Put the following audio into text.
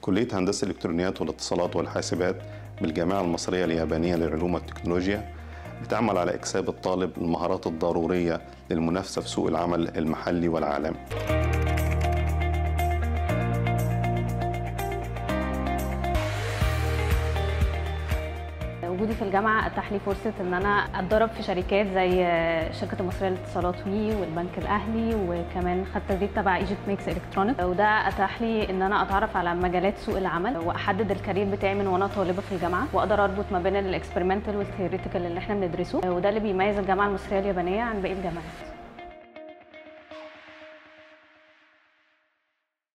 كلية هندسة الإلكترونيات والاتصالات والحاسبات بالجامعة المصرية اليابانية للعلوم والتكنولوجيا بتعمل على إكساب الطالب المهارات الضرورية للمنافسة في سوق العمل المحلي والعالمي وجودي في الجامعه اتاح لي فرصه ان انا اتدرب في شركات زي شركه المصريه للاتصالات وي والبنك الاهلي وكمان خدت تدريب تبع ايجيبت ميكس الكترونيك وده اتاح لي ان انا اتعرف على مجالات سوق العمل واحدد الكارير بتاعي من وانا طالبه في الجامعه واقدر اربط ما بين الاكسبيرمنتال والثيوريتيكال اللي احنا بندرسه وده اللي بيميز الجامعه المصريه اليابانيه عن باقي الجامعات